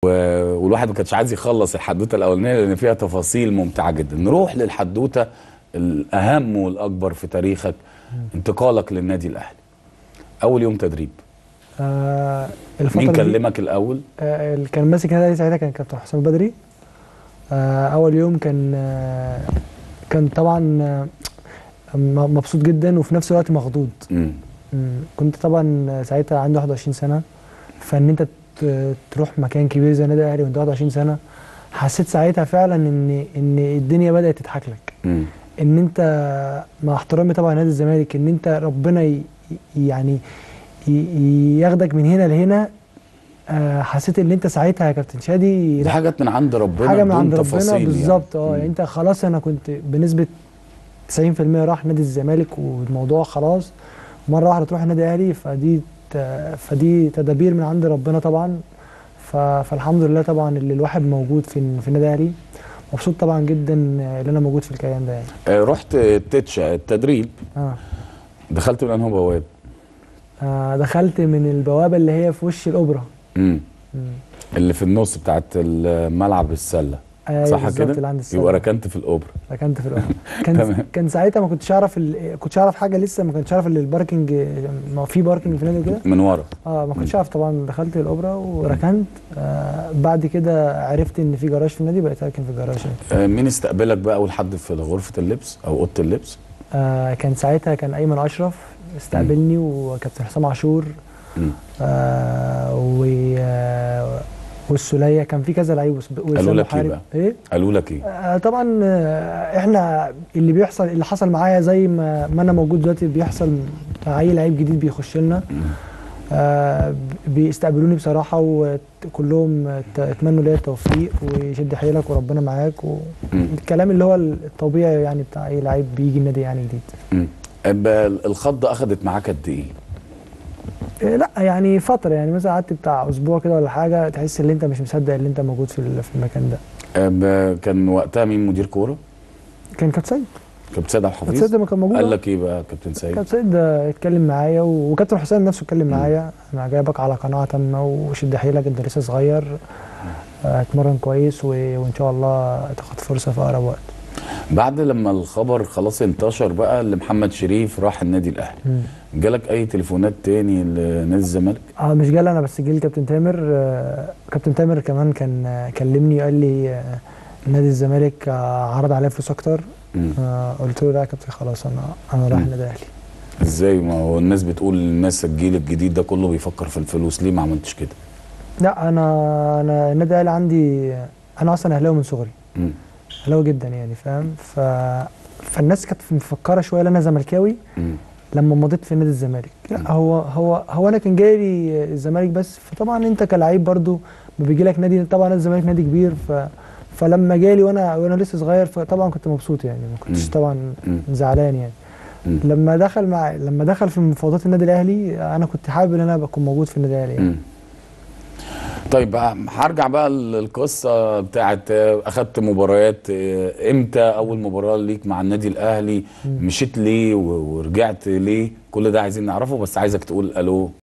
و- والواحد ما كانش عايز يخلص الحدوته الاولانيه لان فيها تفاصيل ممتعه جدا نروح للحدوته الاهم والاكبر في تاريخك انتقالك للنادي الاهلي اول يوم تدريب آه الفتره مين دي- كلمك الاول آه اللي كان ماسك النادي ساعتها كان كابتن حسام بدري آه اول يوم كان آه كان طبعا آه م- مبسوط جدا وفي نفس الوقت مخضوض مم. مم. كنت طبعا ساعتها عندي 21 سنه فان انت ت- تروح مكان كبير زي النادي الاهلي وانت 21 سنه حسيت ساعتها فعلا ان ان الدنيا بدات تضحك لك مم. ان انت مع احترامي طبعا نادي الزمالك ان انت ربنا ي يعني ي- ياخدك من هنا لهنا آه، حسيت ان انت ساعتها يا كابتن شادي دي لا، حاجات من عند ربنا حاجه من بدون عند ربنا تفاصيل بالظبط اه مم. يعني انت خلاص انا كنت بنسبه 90% راح نادي الزمالك والموضوع خلاص مره واحده تروح النادي الاهلي فدي ت- فدي تدابير من عند ربنا طبعا ف- فالحمد لله طبعا اللي الواحد موجود في في النادي الاهلي مبسوط طبعا جدا ان انا موجود في الكيان ده يعني آه، رحت تتشا التدريب اه دخلت من انهي بواب آه، دخلت من البوابه اللي هي في وش الاوبرا مم. مم. اللي في النص بتاعت الملعب السله أيوة صح بالظبط كده اللي عند السلة. يبقى ركنت في الاوبرا ركنت في الاوبرا كان تمام. كان ساعتها ما كنتش اعرف ال... كنتش اعرف حاجه لسه ما كنتش اعرف ان الباركنج ما في باركنج في النادي كده من ورا اه ما كنتش اعرف طبعا دخلت الاوبرا وركنت آه بعد كده عرفت ان في جراج في النادي بقيت اركن في الجراج يعني. آه، مين استقبلك بقى اول حد في غرفه اللبس او اوضه اللبس آه كان ساعتها كان ايمن اشرف استقبلني وكابتن حسام عاشور مم. آه و آه، والسوليه كان في كذا لعيب وس- وإسلام لك إيه محارب. بقى؟ ايه قالوا لك ايه آه، طبعا آه، احنا اللي بيحصل اللي حصل معايا زي ما, ما انا موجود دلوقتي بيحصل مع اي لعيب جديد بيخش لنا مم. آه، بيستقبلوني بصراحه وكلهم ت- اتمنوا ليا التوفيق وشد حيلك وربنا معاك مم. والكلام اللي هو الطبيعي يعني بتاع اي لعيب بيجي النادي يعني جديد مم. أب- الخضه اخذت معاك قد ايه آه، لا يعني فتره يعني مثلا قعدت بتاع اسبوع كده ولا حاجه تحس ان انت مش مصدق ان انت موجود في ال- في المكان ده أب- كان وقتها مين مدير كوره كان كابتن سيد كابتن سيد عبد كابتن الحفيظ سيد لما كان موجود قال آه. لك ايه بقى كابتن سيد كابتن سيد آه، اتكلم معايا و- وكابتن حسام نفسه اتكلم مم. معايا انا جايبك على قناعه تامه وشد حيلك انت لسه صغير آه، اتمرن كويس و... وان شاء الله تاخد فرصه في اقرب وقت بعد لما الخبر خلاص انتشر بقى اللي محمد شريف راح النادي الاهلي مم. جالك اي تليفونات تاني لنادي الزمالك اه مش جالي انا بس جالي كابتن تامر آه، كابتن تامر كمان كان آه، كلمني وقال لي آه، نادي الزمالك آه، عرض عليا فلوس اكتر مم. آه، قلت له لا يا كابتن خلاص انا انا رايح مم. النادي الاهلي ازاي ما هو الناس بتقول الناس الجيل الجديد ده كله بيفكر في الفلوس ليه ما عملتش كده لا انا انا النادي الاهلي عندي انا اصلا اهلاوي من صغري مم. اهلاوي جدا يعني فاهم ف فالناس كانت مفكره شويه ان انا زملكاوي مم. لما مضيت في نادي الزمالك مم. لا هو هو هو انا كان جاي لي الزمالك بس فطبعا انت كلاعب برضو ما بيجي لك نادي طبعا نادي الزمالك نادي كبير ف فلما جالي وانا وانا لسه صغير فطبعا كنت مبسوط يعني ما كنتش مم. طبعا مم. زعلان يعني مم. لما دخل مع لما دخل في مفاوضات النادي الاهلي انا كنت حابب ان انا بكون موجود في النادي الاهلي يعني. مم. طيب بقى هرجع بقى للقصه بتاعت آه، اخدت مباريات آه، امتى اول مباراه ليك مع النادي الاهلي مم. مشيت ليه و- ورجعت ليه كل ده عايزين نعرفه بس عايزك تقول الو